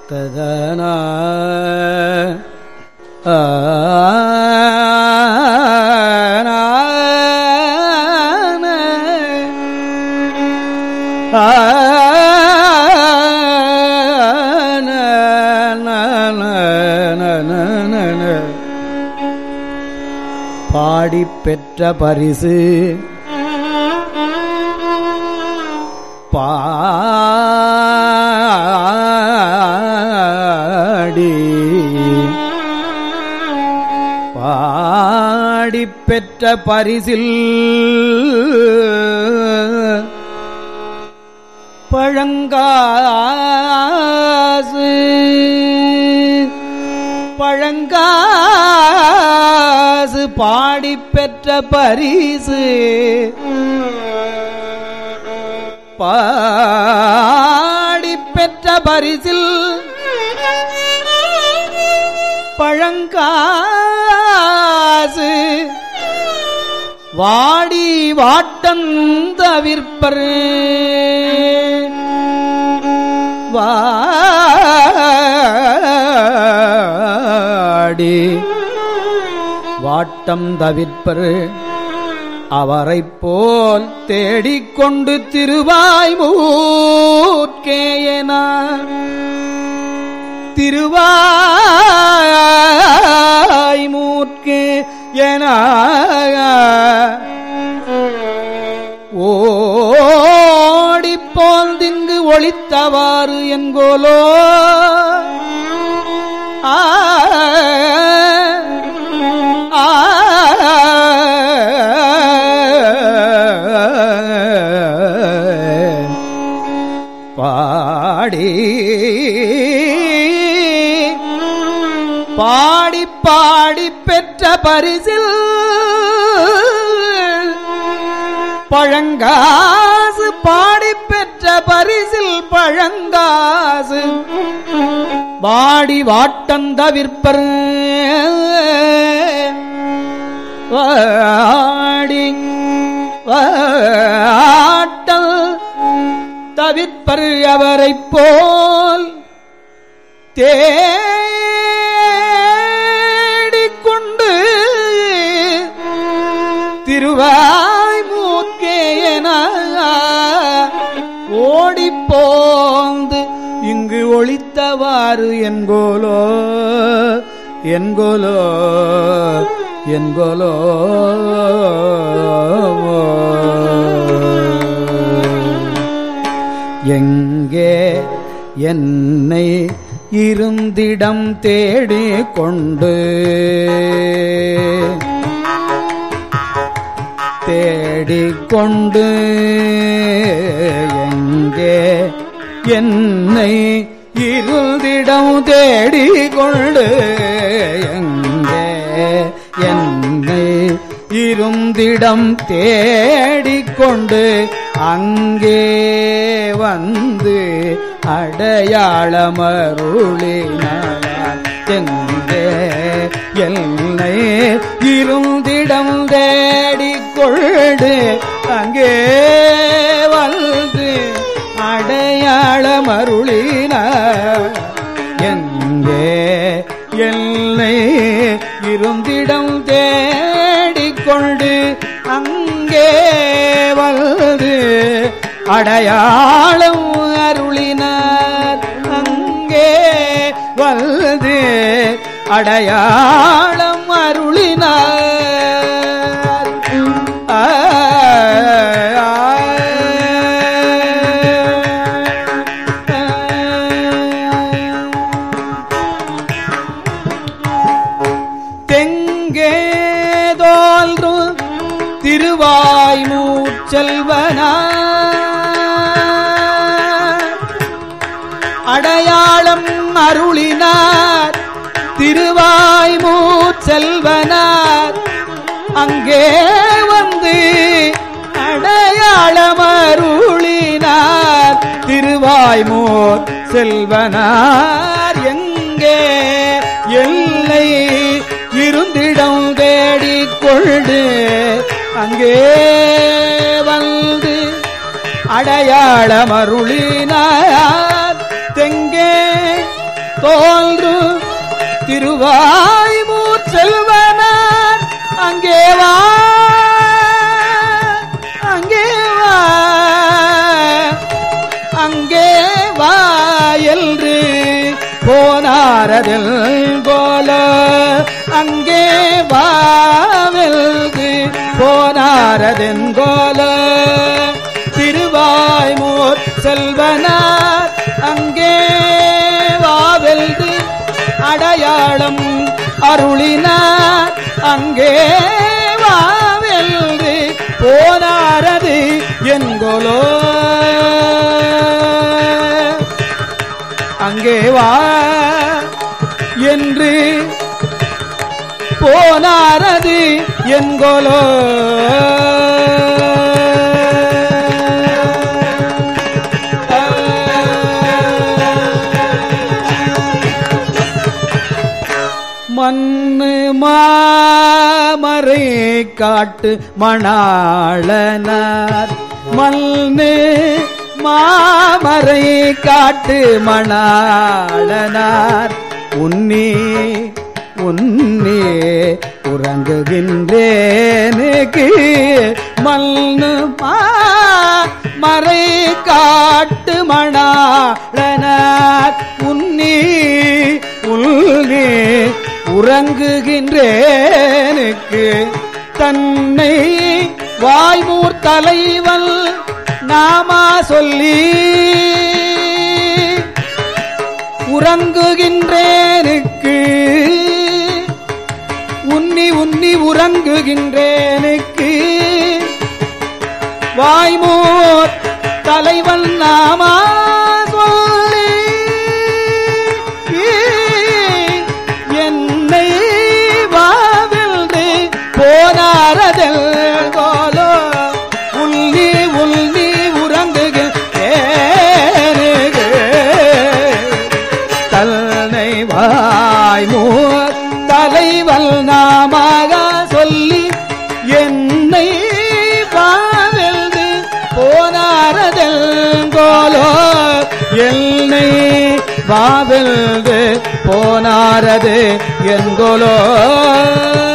ததனா பாடி பெற்ற பரிசு பாடி பாடி பெற்ற பரிசில் பழங்காசு பழங்காசு பாடி பெற்ற பரிசு பாடி பெற்ற பரிசில் பழங்காசு வாடி வாட்டம் தவிர்ப்பர் வாடி வாட்டம் தவிர்ப்பர் அவரைப் போல் தேடிக்கொண்டு திருவாய் மூர்க்கேயனார் திருவாய் மூர்க்கே என ஓடிப்போல் திங்கு ஒளித்தவாறு என்கோலோ ஆ ஆ பாடி பாடி பாடி பெற்ற பரிசில் பழங்காசு பாடி பெற்ற பரிசில் பழங்காசு வாடி வாட்டந்த விற்பர் வாடி வாட்டல் தவிர்ப்பர் அவரைப் போல் தேடிக்கொண்டு திருவாய் மூக்கேயன ஓடிப்போந்து இங்கு ஒளித்தவாறு என்கோலோ என்கோலோ என்கோலோ எங்கே என்னை இருந்திடம் தேடி கொண்டு தேடிக்கொண்டு எங்கே என்னை இருந்திடம் தேடிக்கொண்டு எங்கே என்னை இருந்திடம் தேடிக்கொண்டு அங்கே வந்து அடையாளமருளினார் எங்கே என்னை இருந்திடம் தேடிக்கொண்டு அங்கே வந்து அடையாளமருளினார் எங்கே என்னை இருந்திடம் தேடிக்கொண்டு அங்கே வந்து அடையாளம் அருளினார் அங்கே வந்து அடையாளம் அருளினார் ஆ, ஆ, தெங்கேதோல்று திருவாய் மூச்செல்வனா அடையாளம் அருளினார் திருவாய் மூச்செல்வனார் அங்கே வந்து அடையாளம் அருளினார் திருவாய்மோர் செல்வனார் எங்கே எல்லை இருந்திடம் தேடிக்கொண்டு அங்கே வந்து அடையாளமருளினார் தெங்கே திருவாய்மூர் செல்வனார் அங்கே வா அங்கே வா அங்கே வா என்று போனாரதில் போல அங்கே வாவெல்கு போனாரதென் போல திருவாய்மூர் செல்வனார் அங்கே வாவெல்கு அடையாளம் அருளினார் அங்கே வாவெல்கு போனாரது என்கொலோ அங்கே வா என்று போனாரது என்கொலோ மண்ணு மாமரை காட்டு மணாளனார் மண்ணு மாமரை காட்டு மணாளனார் உன்னி உன்னே உறங்குகின்றேனுக்கு மண்ணு மறை காட்டு மணாளனார் உன்னி உள்னே உறங்குகின்றேனுக்கு தன்னை வாய்மூர் தலைவன் நாமா சொல்லி உறங்குகின்றேனுக்கு உன்னி உன்னி உறங்குகின்றேனுக்கு வாய்மூர் தலைவன் நாமா சொல்லி என்னை வாவில்து போனாரதல் கோலோ உள்ளி உள்ளி உறங்குகிறேனுக்கு தன்னை வாய்மூர் தலைவல் நாமாக சொல்லி என்னை வாவெல்து போனாரதெல் கோலோ என்னை வாவெல்து போனாரது என்கொலோ